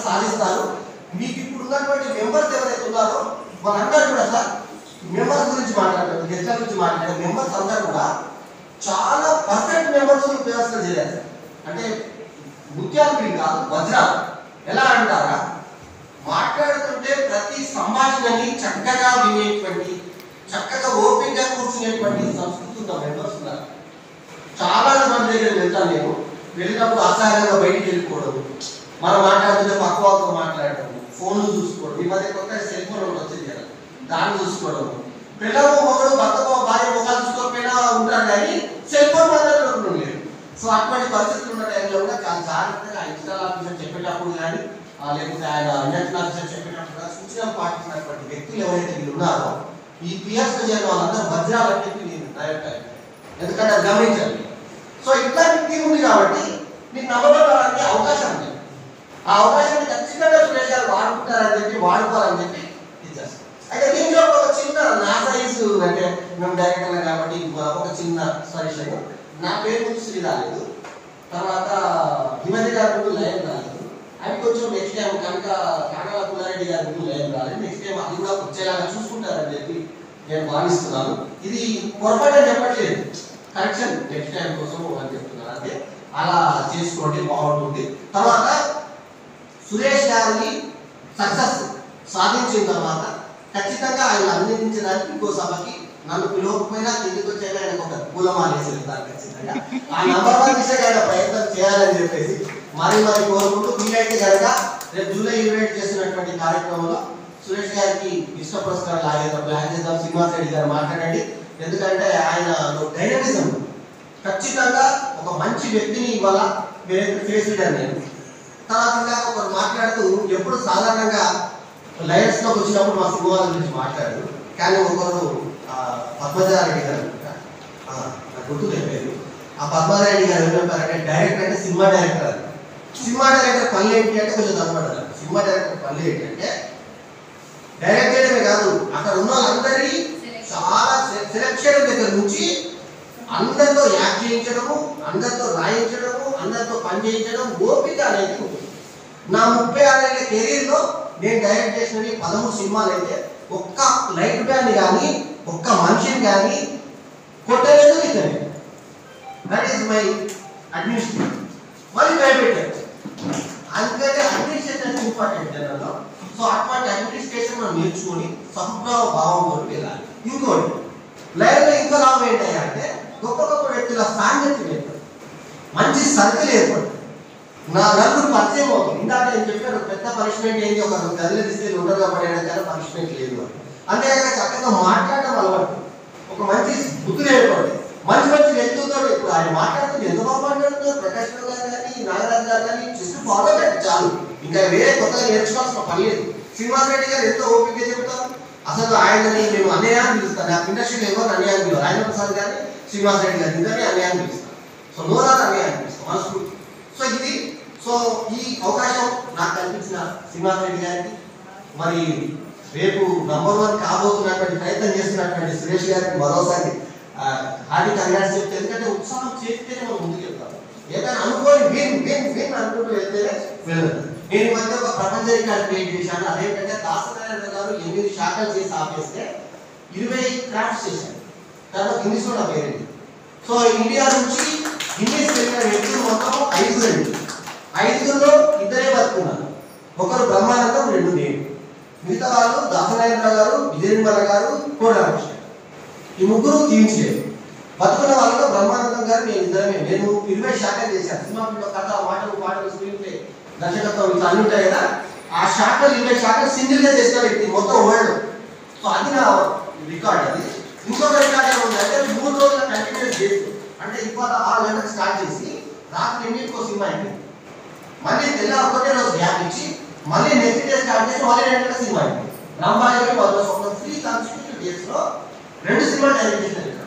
సాధిస్తారు మీకు ఇప్పుడు ఉన్నటువంటి మెంబర్స్ ఎవరైతే ఉన్నారో వాళ్ళందరూ కూడా సార్ మెంబర్స్ గురించి మాట్లాడారు గెస్ట్ల గురించి మాట్లాడారు మెంబర్స్ అందరూ కూడా చాలా పర్ఫెక్ట్ మెంబర్స్ వ్యవస్థ చేయాలి సార్ అంటే ముత్యాలు వీళ్ళు కాదు వజ్రాలు ఎలా అంటారా మాట్లాడుతుంటే ప్రతి సంభాషణని చక్కగా వినేటువంటి చక్కగా ఓపికగా కూర్చునేటువంటి సంస్కృతి ఉన్న మెంబర్స్ ఉన్నారు చాలా మంది దగ్గర వెళ్తాను నేను వెళ్ళినప్పుడు అసహ్యంగా బయటికి వెళ్ళిపోవడం మనం మాట్లాడుతుంటే పక్క వాళ్ళతో మాట్లాడడం ఫోన్లు చూసుకోవడం ఈ మధ్య కొత్త సెల్ ఫోన్ ఒకటి వచ్చింది కదా దాన్ని చూసుకోవడం పిల్లలు మొగడు భర్త భార్య ముఖాలు చూసుకోకపోయినా ఉంటారు కానీ సెల్ ఫోన్ మాట్లాడడం లేదు సో అటువంటి పరిస్థితులు ఉన్న టైంలో కూడా చాలా జాగ్రత్తగా ఇన్స్టాల్ ఆఫీసర్ చెప్పేటప్పుడు కానీ ఆ, లేకపోతే ఆయన ఇండస్ట్రియల్ ఆఫీసర్ చెప్పేటప్పుడు కూడా సూచన పాటించినటువంటి వ్యక్తులు ఎవరైతే వీళ్ళు ఉన్నారో ఈ పిఎస్ చేయడం వాళ్ళందరూ వజ్రాలని చెప్పి నేను డైరెక్ట్ ఎందుకంటే అది గమనించాలి సో ఇట్లాంటి టీం ఉంది కాబట్టి మీకు నమ్మబడడానికి అవకాశం ఉంది ఆ అవకాశాన్ని ఖచ్చితంగా సురేష్ గారు వాడుకుంటారని చెప్పి వాడుకోవాలని చెప్పి ఇచ్చేస్తాం అయితే దీంట్లో ఒక చిన్న నా సైజు అంటే మేము డైరెక్టర్ కాబట్టి ఒక చిన్న సజెషన్ నా పేరు ముందు శ్రీ రాలేదు తర్వాత హిమతి గారి ముందు లయం రాలేదు అవి కొంచెం నెక్స్ట్ టైం కనుక కాకల పుల్లారెడ్డి గారి ముందు లయం రాలేదు నెక్స్ట్ టైం అది కూడా వచ్చేలాగా చూసుకుంటారని చెప్పి నేను భావిస్తున్నాను ఇది పొరపాటు అని చెప్పట్లేదు కరెక్షన్ నెక్స్ట్ టైం కోసం అని చెప్తున్నాను అంటే అలా చేసుకోండి బాగుంటుంది తర్వాత సురేష్ గారిని సక్సెస్ సాధించిన తర్వాత ఖచ్చితంగా ఆయన అభినందించడానికి ఇంకో సభకి నన్ను పిలవకపోయినా కిందికి వచ్చాక ఆయన ఒక పూలమాల వేసి వెళ్తారు ఖచ్చితంగా ఆ నంబర్ వన్ దిశగా ఆయన ప్రయత్నం చేయాలని చెప్పేసి మరి మరి కోరుకుంటూ వీలైతే కనుక రేపు జూలై ఇరవై చేస్తున్నటువంటి కార్యక్రమంలో సురేష్ గారికి ఇష్ట పురస్కారం లాగేదో ప్లాన్ చేద్దాం శ్రీనివాస్ రెడ్డి గారు మాట్లాడండి ఎందుకంటే ఆయన డైనమిజం ఖచ్చితంగా ఒక మంచి వ్యక్తిని ఇవాళ మీరైతే ఫేస్ లీడర్ నేను తర్వాత ఇంకా ఒకరు మాట్లాడుతూ ఎప్పుడు సాధారణంగా లయన్స్ లోకి వచ్చినప్పుడు మా సినిమాల గురించి మాట్లాడారు కానీ ఒకరు ఆ, పద్మజారెడ్డి గారు అనుకుంటా. ఆ, నాకు గుర్తు చెప్పారు ఆ పద్మజారెడ్డి గారు ఏం చెప్పారంటే డైరెక్టర్ అంటే సినిమా డైరెక్టర్ అని సినిమా డైరెక్టర్ పనులు ఏంటి అంటే కొంచెం తప్పడారు సినిమా డైరెక్టర్ పనులు ఏంటి అంటే డైరెక్ట్ చేయడమే కాదు అక్కడ ఉన్న వాళ్ళందరి చాలా సెలక్షన్ దగ్గర నుంచి అందరితో యాక్ట్ చేయించడము అందరితో రాయించడము అందరితో పని చేయించడం ఓపిక అనేది ఉంటుంది నా ముప్పై ఆరేళ్ల కెరీర్లో నేను డైరెక్ట్ చేసినవి పదమూడు సినిమాలు అయితే ఒక్క లైట్ బ్యాండ్ కానీ ఒక్క మనిషిని కానీ కొట్టలేదు ఇతనే దట్ ఈస్ మై అడ్మినిస్ట్రేషన్ మళ్ళీ భయపెట్టారు అందుకని అడ్మినిస్ట్రేషన్ ఇంపార్టెంట్ జనంలో సో అటువంటి అడ్మినిస్ట్రేషన్ మనం నేర్చుకొని సంప్రదాయ భావంతో వెళ్ళాలి ఇంకోటి లైఫ్లో ఇంకో లాభం ఏంటంటే అంటే గొప్ప గొప్ప వ్యక్తుల సాంగత్యం ఏర్పడు మంచి సర్కిల్ ఏర్పడు నా నలుగురు పరిచయం అవుతుంది ఇందాక నేను చెప్పాను పెద్ద పనిష్మెంట్ ఏంటి ఒక గదిలో తీసుకెళ్ళి ఉండగా పడేయడం కానీ పనిష్మెంట్ లేదు అని అంతేకాక చక్కగా మాట్లాడడం అలవాటు ఒక మంచి బుద్ధులు ఏర్పడి మంచి మంచి వ్యక్తులతో ఇప్పుడు ఆయన మాట్లాడుతుంది ఎంత బాగా మాట్లాడుతున్నారు ప్రకాష్ రావు గారు కానీ నాగరాజు గారు కానీ జస్ట్ ఫాలో పెట్టి చాలు ఇంకా వేరే కొత్తగా నేర్చుకోవాల్సిన పని లేదు శ్రీనివాస్ రెడ్డి గారు ఎంతో ఓపిక చెబుతారు అసలు ఆయనని మేము అన్నయ్య అని పిలుస్తాను నాకు ఇండస్ట్రీలో ఎవరు అన్నయ్య అని పిలవరు ఆయన ప్రసాద్ గారిని శ్రీనివాస్ రెడ్డి గారు ఇద్దరిని అన్నయ్య అని పిలుస్తాను సో నోరాలు అన్నయ్య అని పిలుస్తాం మనస్ఫూర్తి సో ఇది సో ఈ అవకాశం నాకు కల్పించిన శ్రీనివాస్ రెడ్డి గారికి మరి రేపు నంబర్ వన్ కాబోతున్నటువంటి ప్రయత్నం చేస్తున్నటువంటి సురేష్ గారికి మరోసారి హార్దిక కంగ్రాట్స్ చెప్తే ఎందుకంటే ఉత్సాహం చేస్తేనే మనం ముందుకు వెళ్తాం ఏదైనా అనుకోని విన్ విన్ విన్ అనుకుంటూ వెళ్తేనే వెళ్ళదు నేను ఈ మధ్య ఒక ప్రపంచ రికార్డ్ క్రియేట్ చేశాను అదేంటంటే దాసనారాయణ గారు ఎనిమిది శాఖలు చేసి ఆపేస్తే ఇరవై క్రాఫ్ట్స్ చేశాను తర్వాత ఇంగ్లీష్లో నా పేరు సో ఇండియా నుంచి ఇంగ్లీష్ వెళ్ళిన వ్యక్తులు మొత్తం ఐదుగురండి ఐదుగురులో ఇద్దరే బతుకున్నారు ఒకరు బ్రహ్మానందం రెండు నేను మిగతా వాళ్ళు దాసనారాయణ గారు విజయనిర్మల గారు కోడాకృష్ణ ఈ ముగ్గురు తీయించలేదు బతుకున్న వాళ్ళలో బ్రహ్మానందం గారు నేను ఇద్దరమే నేను ఇరవై శాఖలు చేశాను సినిమా ఫీల్డ్లో కథ మాటలు పాటలు స్క్రీన్ ప్లే దర్శకత్వం ఇట్లా అన్ని ఉంటాయి కదా ఆ శాఖలు ఇరవై శాఖలు సింగిల్ గా చేసిన వ్యక్తి మొత్తం వరల్డ్ సో అది నా రికార్డ్ అది ఇంకొక రికార్డ్ ఏముంది అంటే మూడు రోజుల కంటిన్యూస్ చేస్తూ అంటే ఇవాళ ఆరు గంటలకు స్టార్ట్ చేసి రాత్రి ఎన్నింటికో సినిమా అయింది మళ్ళీ తెల్ల ఒకటే రోజు గ్యాప్ ఇచ్చి మళ్ళీ నెక్స్ట్ డే స్టార్ట్ చేసి మళ్ళీ రెండు గంటల సినిమా అయింది రాంబాయి వాళ్ళు ఒక త్రీ కాన్స్టిట్యూటివ్ డేస్ లో రెండు సినిమాలు డైరెక్ట్ చేసిన రికార్డ్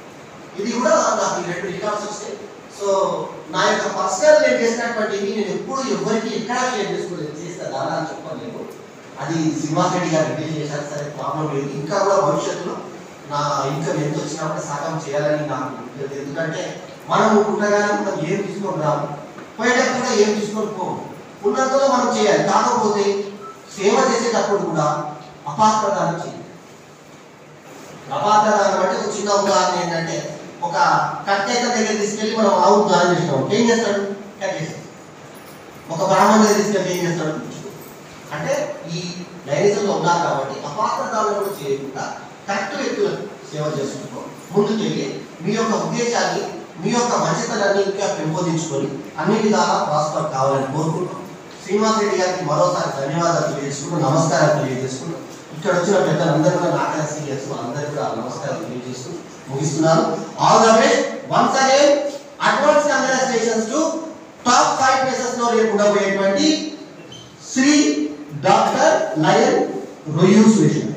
ఇది కూడా నాకు ఈ రెండు రికార్డ్స్ వచ్చాయి సో నా యొక్క పర్సనల్ నేను చేసినటువంటివి నేను ఎప్పుడు ఎవరికి ఎక్కడ షేర్ చేసుకోలేదు చేస్తా దాని అని చెప్పలేదు అది శ్రీనివాస్ రెడ్డి గారు రిలీజ్ చేశారు సరే ప్రాబ్లం లేదు ఇంకా కూడా భవిష్యత్తులో నా ఇన్కమ్ ఎంత వచ్చినా కూడా సాగం చేయాలని నాకు ఉంటుంది. ఎందుకంటే మనం పుట్టగానే మనం ఏం తీసుకొని రాము పోయేటప్పుడు కూడా ఏం తీసుకొని పోము ఉన్నంతలో మనం చేయాలి కాకపోతే సేవ చేసేటప్పుడు కూడా అపాత్రదానం చేయాలి అపాత్రదానం అంటే ఒక చిన్న ఉదాహరణ ఏంటంటే ఒక కట్టేత దగ్గర తీసుకెళ్ళి మనం ఆవు దానం చేసినాం ఏం చేస్తాడు కట్టేస్తాడు ఒక బ్రాహ్మణ దగ్గర తీసుకెళ్ళి ఏం చేస్తాడు అంటే ఈ లైనిజంలో ఉన్నారు కాబట్టి అపాత్రదానం కూడా చేయకుండా కరెక్ట్ వ్యక్తులకు సేవ చేసుకుంటూ ముందుకెళ్ళి మీ యొక్క ఉద్దేశాన్ని మీ యొక్క మంచితనాన్ని ఇంకా పెంపొందించుకొని అన్ని విధాలా ప్రాస్పర్ కావాలని కోరుకుంటాం శ్రీనివాస్ రెడ్డి గారికి మరోసారి ధన్యవాదాలు తెలియజేసుకుంటూ నమస్కారాలు తెలియజేసుకుంటూ ఇక్కడ వచ్చిన పెద్దలందరూ కూడా నాటక సీనియర్స్ అందరికీ కూడా నమస్కారాలు తెలియజేస్తూ ముగిస్తున్నాను all the best once again advance congratulations to top five places లో రేపు ఉండబోయేటువంటి శ్రీ డాక్టర్ లయన్ రొయ్యూ సురేష్